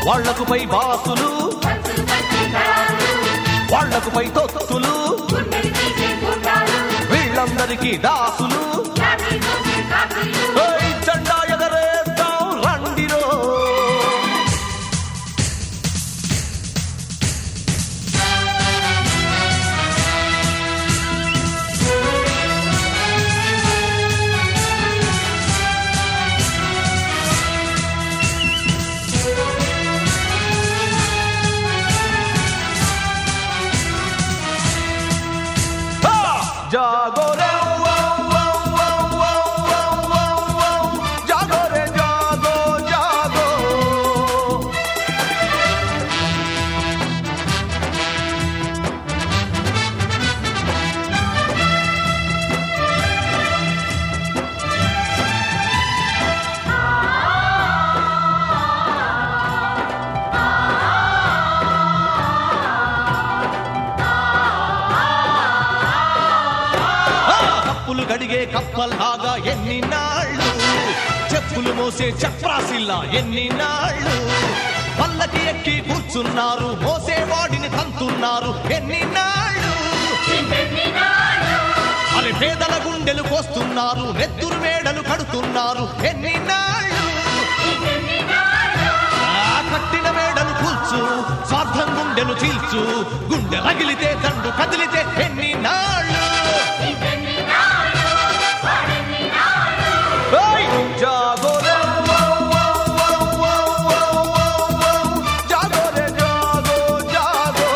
వాళ్లకు పై బాసులు వాళ్లకు పై తొత్తులు వీళ్ళందరికీ దాసులు ఏయ్ జెండా ఎగరేద్దాం రండిరో హా! జాగో రే వో, వో, వో, వో, వో, వో, వో. జాగో రే జాగో జాగో ఆ! కప్పులు గడిగే కప్పల్లాగా ఎన్ని నాళ్ళు చెప్పులు మోసే చప్రాసిల్లా ఎన్ని నాళ్ళు పల్లకి ఎక్కి కూర్చున్నారు మోసేవాడిని తంతున్నారు ఎన్ని నాళ్ళు అరే పేదల గుండెలు కోస్తున్నారు నెత్తురు మేడలు కడుతున్నారు ఎన్ని నాళ్ళు ఆ కట్టిన మేడలు కూల్చు స్వార్థం గుండెలు చీల్చు గుండె రగిలితే దండు కదిలితే ఎన్ని నాళ్ళు ఏయ్! జాగో రే వో, వో, వో, వో, వో, వో, వో. జాగో రే జాగో జాగో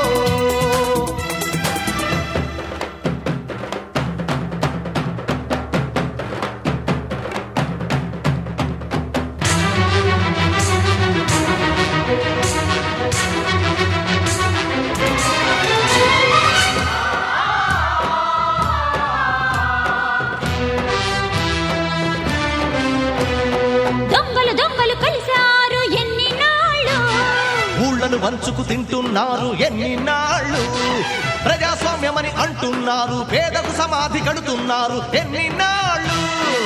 దొంగలు దొంగలు కలిశారు ఎన్ని నాళ్ళు ఊళ్ళను వంచుకు తింటున్నారు ఎన్ని నాళ్ళు ప్రజాస్వామ్యమని అంటున్నారు పేదకు సమాధి కడుతున్నారు ఎన్ని నాళ్ళు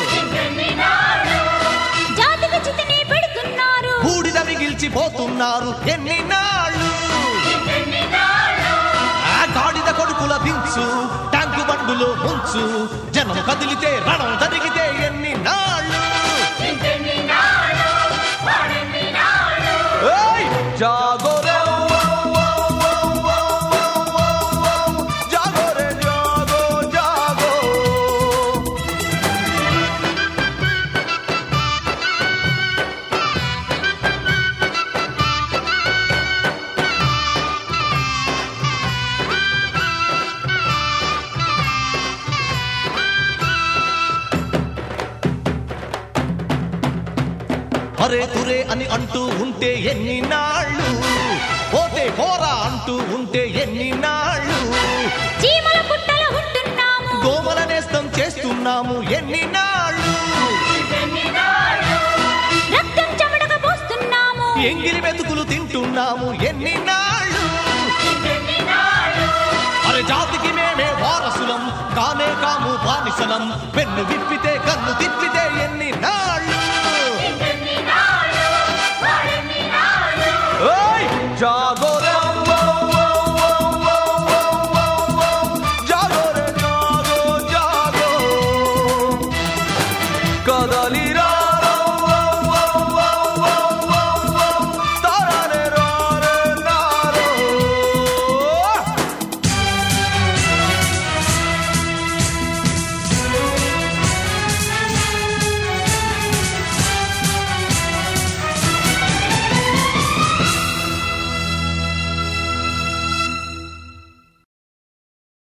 జాతికి చితిని పెడుతున్నారు బూడిద మిగిల్చిపోతున్నారు ఎన్ని నాళ్ళు ఆ గాడిద కొడుకుల దించు ట్యాంకు బండులో ముంచు జనం కదిలితే రణం జరిగితే ఎన్ని నాళ్ళు ఏయ్! జాగో రే వో, వో, వో, వో, వో, వో, వో. జాగో రే జాగో జాగో అరే తురే అని అంటూ ఉంటే ఎన్ని నాళ్ళు పోతే పోరా అంటూ ఉంటే ఎన్ని నాళ్ళు చీమల పుట్టల ఉంటున్నాము దోమల నేస్తం చేస్తున్నాము ఎన్ని నాళ్ళు రక్తం చెమటక పోస్తున్నాము ఎంగిలి మెతుకులు తింటున్నాము ఎన్ని నాళ్ళు అరే జాతికి మేమే వారసులం కానే కాము బానిసలం పెన్ను విప్పి